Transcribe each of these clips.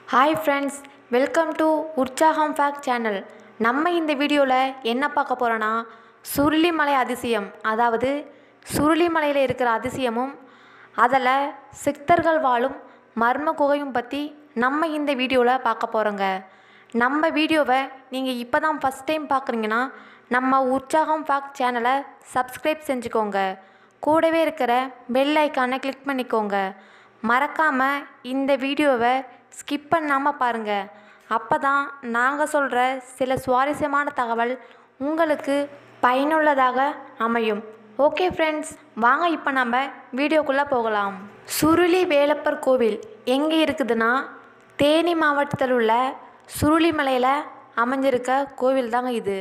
hi friends welcome to Urchagam fact channel நம்ம இந்த வீடியோவில் என்ன பார்க்க போகிறோன்னா சுருளிமலை அதிசயம் அதாவது சுருளிமலையில் இருக்கிற அதிசயமும் அதில் சித்தர்கள் வாழும் மர்ம குகையும் பற்றி நம்ம இந்த வீடியோவில் பார்க்க போகிறோங்க நம்ம வீடியோவை நீங்கள் இப்போ தான் ஃபஸ்ட் டைம் பார்க்குறீங்கன்னா நம்ம உற்சாகம் ஃபேக்ட் சேனலை சப்ஸ்கிரைப் செஞ்சுக்கோங்க கூடவே இருக்கிற பெல் ஐக்கானை கிளிக் பண்ணிக்கோங்க மறக்காமல் இந்த வீடியோவை ஸ்கிப் பண்ணாமல் பாருங்கள் அப்போ தான் நாங்கள் சொல்கிற சில சுவாரஸ்யமான தகவல் உங்களுக்கு பயனுள்ளதாக அமையும் ஓகே ஃப்ரெண்ட்ஸ் வாங்க இப்போ நம்ம வீடியோக்குள்ளே போகலாம் சுருளி வேலப்பர் கோவில் எங்கே இருக்குதுன்னா தேனி மாவட்டத்தில் உள்ள சுருளிமலையில் அமைஞ்சிருக்க கோவில் தாங்க இது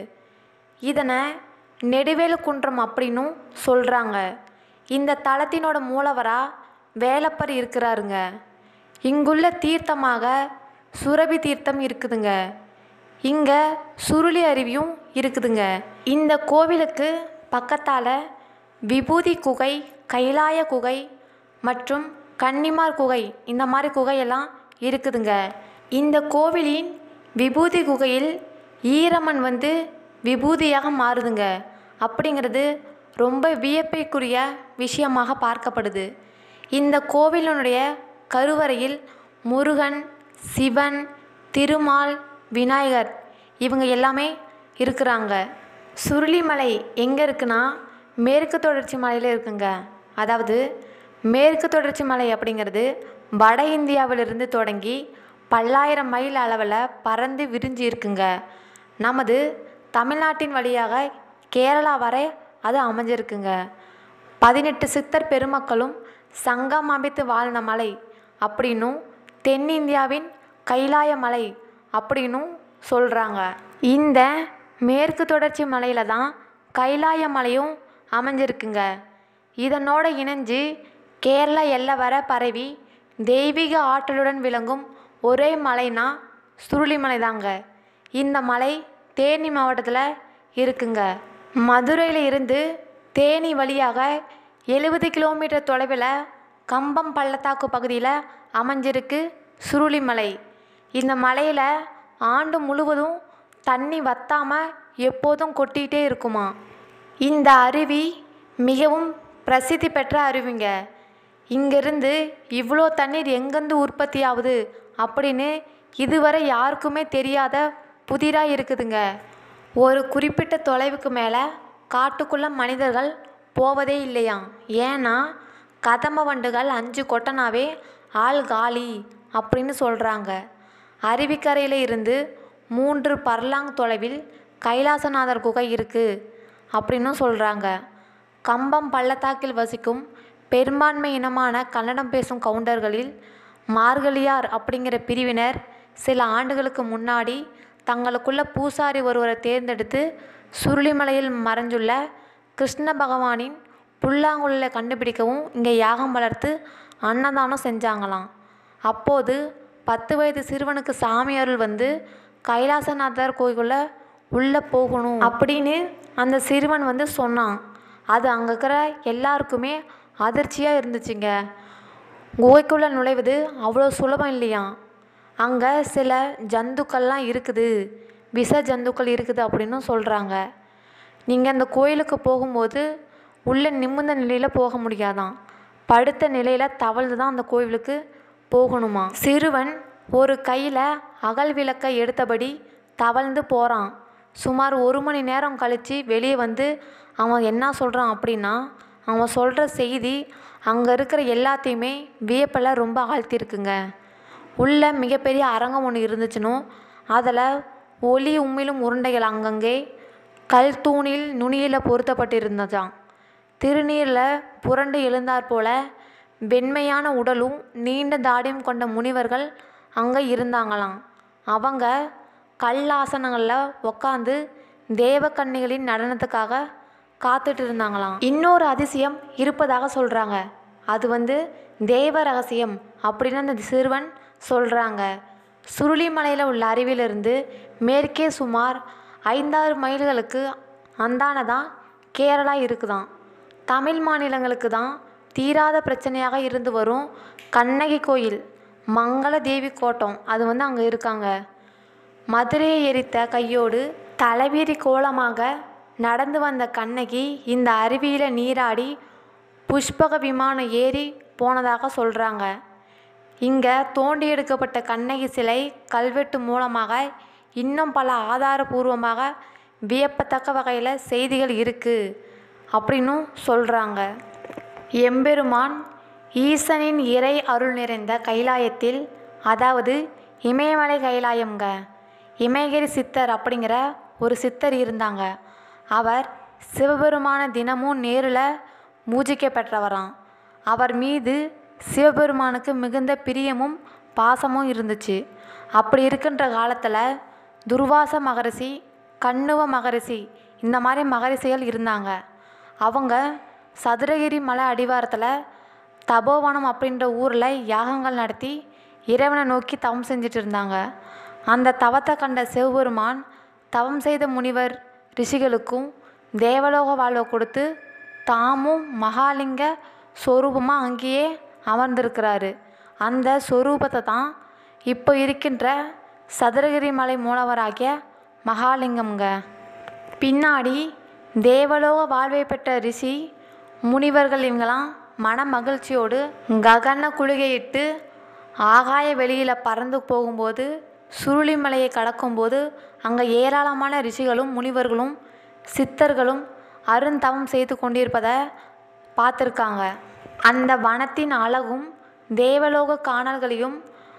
இதனை நெடுவேலு குன்றம் அப்படின்னும் சொல்கிறாங்க இந்த தலத்தினோட மூலவராக வேலப்பர் இருக்கிறாருங்க இங்குள்ள தீர்த்தமாக சுரபி தீர்த்தம் இருக்குதுங்க இங்கே சுருளி அருவியும் இருக்குதுங்க இந்த கோவிலுக்கு பக்கத்தால் விபூதி குகை கைலாய குகை மற்றும் கன்னிமார் குகை இந்த மாதிரி குகையெல்லாம் இருக்குதுங்க இந்த கோவிலின் விபூதி குகையில் ஈரமன் வந்து விபூதியாக மாறுதுங்க அப்படிங்கிறது ரொம்ப வியப்பைக்குரிய விஷயமாக பார்க்கப்படுது இந்த கோவிலினுடைய கருவறையில் முருகன் சிவன் திருமால் விநாயகர் இவங்க எல்லாமே இருக்கிறாங்க சுருளிமலை எங்கே இருக்குன்னா மேற்கு தொடர்ச்சி மலையில் இருக்குங்க அதாவது மேற்கு தொடர்ச்சி மலை அப்படிங்கிறது வட இந்தியாவிலிருந்து தொடங்கி பல்லாயிரம் மைல் அளவில் பறந்து விரிஞ்சு இருக்குங்க நமது தமிழ்நாட்டின் வழியாக கேரளா வரை அது அமைஞ்சிருக்குங்க பதினெட்டு சித்தர் பெருமக்களும் சங்கம் அமைத்து வாழ்ந்த மலை அப்படின்னும் தென்னிந்தியாவின் கைலாய மலை அப்படின்னும் சொல்கிறாங்க இந்த மேற்கு தொடர்ச்சி மலையில தான் கைலாய மலையும் அமைஞ்சிருக்குங்க இதனோட இணைஞ்சு கேரளா எல்லை வர பரவி தெய்வீக ஆற்றலுடன் விளங்கும் ஒரே மலைனா சுருளிமலை தாங்க இந்த மலை தேனி மாவட்டத்தில் இருக்குங்க மதுரையில் இருந்து தேனி வழியாக எழுபது கிலோமீட்டர் தொலைவில் கம்பம் பள்ளத்தாக்கு பகுதியில் அமைஞ்சிருக்கு சுருளிமலை இந்த மலையில் ஆண்டு முழுவதும் தண்ணி வத்தாமல் எப்போதும் கொட்டிகிட்டே இருக்குமா இந்த அருவி மிகவும் பிரசித்தி பெற்ற அருவிங்க இங்கேருந்து இவ்வளோ தண்ணீர் எங்கேருந்து உற்பத்தி ஆகுது அப்படின்னு இதுவரை யாருக்குமே தெரியாத புதிராக இருக்குதுங்க ஒரு குறிப்பிட்ட தொலைவுக்கு மேலே காட்டுக்குள்ளே மனிதர்கள் போவதே இல்லையாம் ஏன்னா கதம்ப வண்டுகள் அஞ்சு கொட்டனாவே ஆள் காலி அப்படின்னு சொல்கிறாங்க அருவிக்கரையில் இருந்து மூன்று பர்லாங் தொலைவில் கைலாசநாதர் குகை இருக்குது அப்படின்னும் சொல்கிறாங்க கம்பம் பள்ளத்தாக்கில் வசிக்கும் பெரும்பான்மை இனமான கன்னடம் பேசும் கவுண்டர்களில் மார்கழியார் அப்படிங்கிற பிரிவினர் சில ஆண்டுகளுக்கு முன்னாடி தங்களுக்குள்ள பூசாரி ஒருவரை தேர்ந்தெடுத்து சுருளிமலையில் மறைஞ்சுள்ள கிருஷ்ண பகவானின் புல்லாங்குழலை கண்டுபிடிக்கவும் இங்கே யாகம் வளர்த்து அன்னதானம் செஞ்சாங்களாம் அப்போது பத்து வயது சிறுவனுக்கு சாமி அருள் வந்து கைலாசநாதர் கோயிலுக்குள்ளே உள்ளே போகணும் அப்படின்னு அந்த சிறுவன் வந்து சொன்னான் அது அங்கே இருக்கிற எல்லாருக்குமே அதிர்ச்சியாக இருந்துச்சுங்க குகைக்குள்ளே நுழைவது அவ்வளோ சுலபம் இல்லையா அங்கே சில ஜந்துக்கள்லாம் இருக்குது விஷ ஜந்துக்கள் இருக்குது அப்படின்னும் சொல்கிறாங்க நீங்கள் அந்த கோயிலுக்கு போகும்போது உள்ளே நிமிர்ந்த நிலையில் போக முடியாதாம் படுத்த நிலையில் தவழ்ந்து தான் அந்த கோவிலுக்கு போகணுமா சிறுவன் ஒரு கையில் அகல் விளக்கை எடுத்தபடி தவழ்ந்து போகிறான் சுமார் ஒரு மணி நேரம் கழித்து வெளியே வந்து அவன் என்ன சொல்கிறான் அப்படின்னா அவன் சொல்கிற செய்தி அங்கே இருக்கிற எல்லாத்தையுமே வியப்பில் ரொம்ப ஆழ்த்திருக்குங்க உள்ள மிகப்பெரிய அரங்கம் ஒன்று இருந்துச்சுனும் அதில் ஒளி உம்மிலும் உருண்டைகள் அங்கங்கே கல் தூணில் நுனியில் பொருத்தப்பட்டிருந்ததாம் திருநீரில் புரண்டு எழுந்தாற் போல வெண்மையான உடலும் நீண்ட தாடியும் கொண்ட முனிவர்கள் அங்கே இருந்தாங்களாம் அவங்க கல்லாசனங்களில் உக்காந்து தேவக்கன்னிகளின் நடனத்துக்காக காத்துட்டு இருந்தாங்களாம் இன்னொரு அதிசயம் இருப்பதாக சொல்கிறாங்க அது வந்து தேவ ரகசியம் அப்படின்னு அந்த சிறுவன் சொல்கிறாங்க சுருளிமலையில் உள்ள அருவியிலிருந்து மேற்கே சுமார் ஐந்தாறு மைல்களுக்கு அந்தானதான் கேரளா இருக்குதாம் தமிழ் மாநிலங்களுக்கு தான் தீராத பிரச்சனையாக இருந்து வரும் கண்ணகி கோயில் மங்கள தேவி கோட்டம் அது வந்து அங்கே இருக்காங்க மதுரையை எரித்த கையோடு தலைவீரி கோலமாக நடந்து வந்த கண்ணகி இந்த அருவியில் நீராடி புஷ்பக விமானம் ஏறி போனதாக சொல்கிறாங்க இங்கே தோண்டி எடுக்கப்பட்ட கண்ணகி சிலை கல்வெட்டு மூலமாக இன்னும் பல ஆதாரபூர்வமாக வியப்பத்தக்க வகையில் செய்திகள் இருக்குது அப்படின்னும் சொல்கிறாங்க எம்பெருமான் ஈசனின் இறை அருள் நிறைந்த கைலாயத்தில் அதாவது இமயமலை கைலாயம்ங்க இமயகிரி சித்தர் அப்படிங்கிற ஒரு சித்தர் இருந்தாங்க அவர் சிவபெருமான தினமும் நேரில் பூஜிக்க பெற்றவராம் அவர் மீது சிவபெருமானுக்கு மிகுந்த பிரியமும் பாசமும் இருந்துச்சு அப்படி இருக்கின்ற காலத்தில் துர்வாச மகரிஷி கண்ணுவ மகரிஷி இந்த மாதிரி மகரிஷிகள் இருந்தாங்க அவங்க சதுரகிரி மலை அடிவாரத்தில் தபோவனம் அப்படின்ற ஊரில் யாகங்கள் நடத்தி இறைவனை நோக்கி தவம் செஞ்சுட்டு இருந்தாங்க அந்த தவத்தை கண்ட சிவபெருமான் தவம் செய்த முனிவர் ரிஷிகளுக்கும் தேவலோக வாழ்வை கொடுத்து தாமும் மகாலிங்க சொரூபமாக அங்கேயே அமர்ந்திருக்கிறாரு அந்த சொரூபத்தை தான் இப்போ இருக்கின்ற சதுரகிரி மலை மூலவராகிய மகாலிங்கம்ங்க பின்னாடி தேவலோக வாழ்வை பெற்ற ரிஷி முனிவர்கள் இவங்களாம் மன மகிழ்ச்சியோடு ககன குளிகையிட்டு ஆகாய வெளியில் பறந்து போகும்போது சுருளிமலையை கடக்கும்போது அங்கே ஏராளமான ரிஷிகளும் முனிவர்களும் சித்தர்களும் அருந்தவம் செய்து கொண்டிருப்பதை பார்த்துருக்காங்க அந்த வனத்தின் அழகும் தேவலோக காணல்களையும்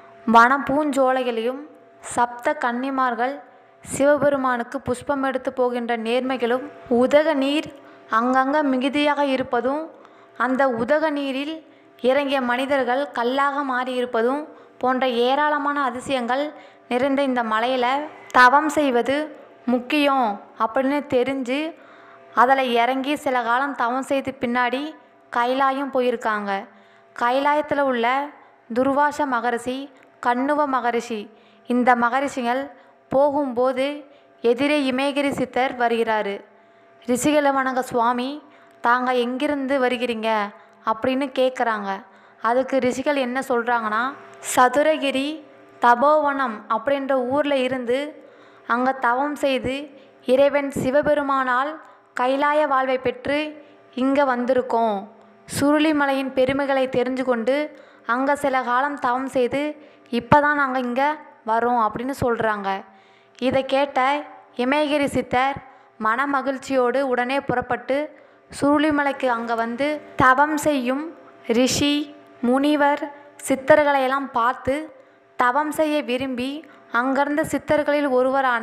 வன பூஞ்சோலைகளையும் சப்த கன்னிமார்கள் சிவபெருமானுக்கு புஷ்பம் எடுத்து போகின்ற நேர்மைகளும் உதக நீர் அங்கங்கே மிகுதியாக இருப்பதும் அந்த உதக நீரில் இறங்கிய மனிதர்கள் கல்லாக மாறியிருப்பதும் போன்ற ஏராளமான அதிசயங்கள் நிறைந்த இந்த மலையில் தவம் செய்வது முக்கியம் அப்படின்னு தெரிஞ்சு அதில் இறங்கி சில காலம் தவம் செய்து பின்னாடி கைலாயம் போயிருக்காங்க கைலாயத்தில் உள்ள துர்வாச மகரிஷி கண்ணுவ மகரிஷி இந்த மகரிஷிகள் போகும்போது எதிரே இமயகிரி சித்தர் வருகிறாரு ரிஷிகளை வணங்க சுவாமி தாங்க எங்கிருந்து வருகிறீங்க அப்படின்னு கேட்குறாங்க அதுக்கு ரிஷிகள் என்ன சொல்கிறாங்கன்னா சதுரகிரி தபோவனம் அப்படின்ற ஊரில் இருந்து அங்கே தவம் செய்து இறைவன் சிவபெருமானால் கைலாய வாழ்வை பெற்று இங்கே வந்திருக்கோம் சுருளிமலையின் பெருமைகளை தெரிஞ்சு கொண்டு அங்கே சில காலம் தவம் செய்து இப்போ தான் நாங்கள் இங்கே வரோம் அப்படின்னு சொல்கிறாங்க இதை கேட்ட இமயகிரி சித்தர் மன மகிழ்ச்சியோடு உடனே புறப்பட்டு சுருளிமலைக்கு அங்கே வந்து தவம் செய்யும் ரிஷி முனிவர் சித்தர்களையெல்லாம் பார்த்து தவம் செய்ய விரும்பி அங்கிருந்த சித்தர்களில் ஒருவரான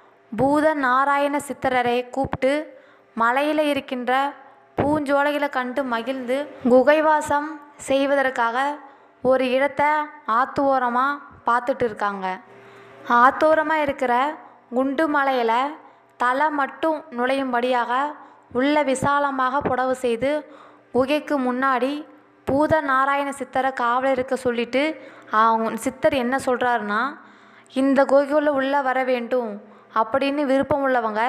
பூத நாராயண சித்தரரை கூப்பிட்டு மலையில் இருக்கின்ற பூஞ்சோலைகளை கண்டு மகிழ்ந்து குகைவாசம் செய்வதற்காக ஒரு இடத்தை ஆத்து ஓரமாக பார்த்துட்டு இருக்காங்க ஆத்தோரமாக இருக்கிற குண்டு மலையில் தலை மட்டும் நுழையும்படியாக உள்ள விசாலமாக புடவு செய்து குகைக்கு முன்னாடி பூத நாராயண சித்தரை காவல் இருக்க சொல்லிட்டு அவங்க சித்தர் என்ன சொல்கிறாருன்னா இந்த குகைக்குள்ளே உள்ளே வர வேண்டும் அப்படின்னு விருப்பம் உள்ளவங்க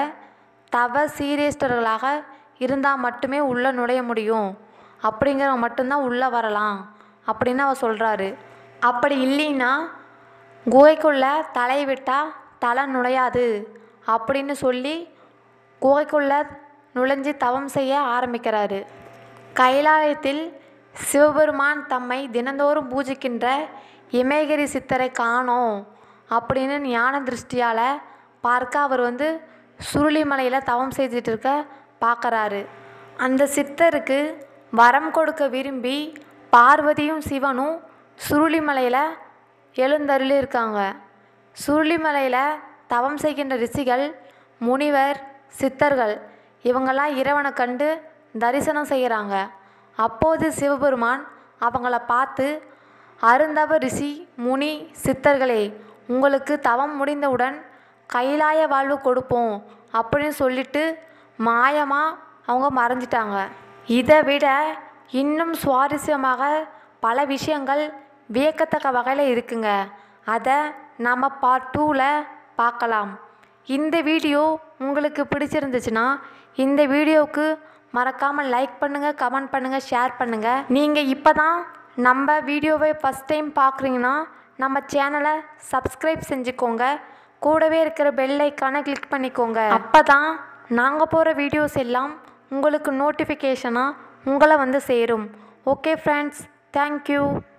தவ சீரியஸ்டர்களாக இருந்தால் மட்டுமே உள்ளே நுழைய முடியும் அப்படிங்கிறவங்க மட்டும்தான் உள்ளே வரலாம் அப்படின்னு அவர் சொல்கிறாரு அப்படி இல்லைன்னா குகைக்குள்ளே தலை விட்டால் தலை நுழையாது அப்படின்னு சொல்லி குகைக்குள்ளே நுழைஞ்சு தவம் செய்ய ஆரம்பிக்கிறாரு கைலாயத்தில் சிவபெருமான் தம்மை தினந்தோறும் பூஜிக்கின்ற இமயகிரி சித்தரை காணோம் அப்படின்னு ஞான திருஷ்டியால் பார்க்க அவர் வந்து சுருளிமலையில் தவம் செய்துட்டு இருக்க பார்க்கறாரு அந்த சித்தருக்கு வரம் கொடுக்க விரும்பி பார்வதியும் சிவனும் சுருளிமலையில் எழுந்தருளி இருக்காங்க சுருளிமலையில் தவம் செய்கின்ற ரிஷிகள் முனிவர் சித்தர்கள் இவங்கெல்லாம் இறைவனை கண்டு தரிசனம் செய்கிறாங்க அப்போது சிவபெருமான் அவங்கள பார்த்து அருந்தவ ரிஷி முனி சித்தர்களே உங்களுக்கு தவம் முடிந்தவுடன் கைலாய வாழ்வு கொடுப்போம் அப்படின்னு சொல்லிட்டு மாயமாக அவங்க மறைஞ்சிட்டாங்க இதை விட இன்னும் சுவாரஸ்யமாக பல விஷயங்கள் வியக்கத்தக்க வகையில் இருக்குங்க அதை நம்ம பார்ட் டூவில் பார்க்கலாம் இந்த வீடியோ உங்களுக்கு பிடிச்சிருந்துச்சுன்னா இந்த வீடியோவுக்கு மறக்காமல் லைக் பண்ணுங்கள் கமெண்ட் பண்ணுங்கள் ஷேர் பண்ணுங்கள் நீங்கள் இப்போ தான் நம்ம வீடியோவை ஃபஸ்ட் டைம் பார்க்குறீங்கன்னா நம்ம சேனலை சப்ஸ்கிரைப் செஞ்சுக்கோங்க கூடவே இருக்கிற பெல் ஐக்கானை கிளிக் பண்ணிக்கோங்க அப்போ தான் நாங்கள் போகிற வீடியோஸ் எல்லாம் உங்களுக்கு நோட்டிஃபிகேஷனாக உங்களை வந்து சேரும் ஓகே ஃப்ரெண்ட்ஸ் தேங்க்யூ